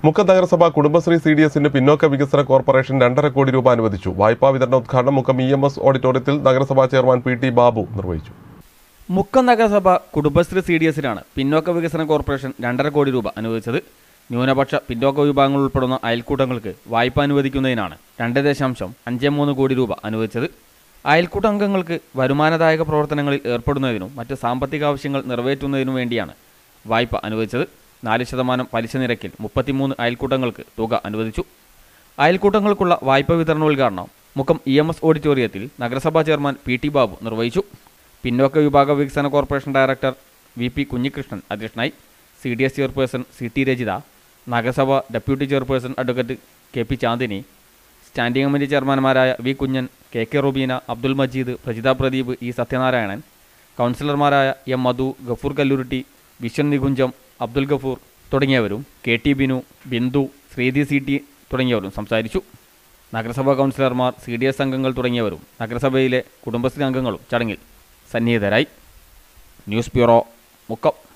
മുക്കം നഗരസഭ Kudumbashree C D എസിന് പിന്നോക്ക വികസന കോർപ്പറേഷൻ രണ്ടര കോടി രൂപ അനുവദിച്ചു വായ്പാ വിതരണ ഉദ്ഘാടനം മുക്കം ഇ എം എസ് ഓഡിറ്റോറിയത്തിൽ നഗരസഭാ ചെയർമാൻ പി ടി ബാബു നിർവഹിച്ചു മുക്കം നഗരസഭ കുടുംബശ്രീ സി ഡി എസിനാണ് പിന്നോക്ക വികസന കോർപ്പറേഷൻ രണ്ടര കോടി രൂപ അനുവദിച്ചത് ന്യൂനപക്ഷ പിന്നോക്ക വിഭാഗങ്ങൾ ഉൾപ്പെടുന്ന അയൽക്കൂട്ടങ്ങൾക്ക് വായ്പ അനുവദിക്കുന്നതിനാണ് രണ്ട് ദശാംശം അഞ്ച് മൂന്ന് കോടി രൂപ അനുവദിച്ചത് അയൽക്കൂട്ട അംഗങ്ങൾക്ക് വരുമാനദായക പ്രവർത്തനങ്ങളിൽ ഏർപ്പെടുന്നതിനും മറ്റ് സാമ്പത്തിക ആവശ്യങ്ങൾ നിറവേറ്റുന്നതിനും വേണ്ടിയാണ് വായ്പ അനുവദിച്ചത് നാല് ശതമാനം പലിശ നിരക്കിൽ മുപ്പത്തിമൂന്ന് അയൽക്കൂട്ടങ്ങൾക്ക് തുക അനുവദിച്ചു അയൽക്കൂട്ടങ്ങൾക്കുള്ള വായ്പ വിതരണോദ്ഘാടനം മുക്കം ഇ എം എസ് ഓഡിറ്റോറിയത്തിൽ നഗരസഭാ ചെയർമാൻ പി ടി ബാബു നിർവഹിച്ചു പിന്നോക്ക വിഭാഗ വികസന corporation director V P Kunhikrishnan അധ്യക്ഷനായി C D S chairperson C T Rajitha നഗരസഭ deputy chairperson advocate K P Chandini standing committee ചെയർമാൻമാരായ V Kunhan K K Rubeena Abdul Majeed Prajitha Pradeep E Sathyanarayanan കൗൺസിലർമാരായ എം മധു ഗഫൂർ കല്ലൂരിട്ടി വിശ്വൻ നികുഞ്ചം അബ്ദുൽ ഗഫൂർ തുടങ്ങിയവരും K T Binu Bindu Sreethi C T തുടങ്ങിയവരും സംസാരിച്ചു നഗരസഭാ കൗൺസിലർമാർ സി ഡി എസ് അംഗങ്ങൾ തുടങ്ങിയവരും നഗരസഭയിലെ കുടുംബശ്രീ അംഗങ്ങളും ചടങ്ങിൽ സന്നിഹിതരായി ന്യൂസ് ബ്യൂറോ മുക്കം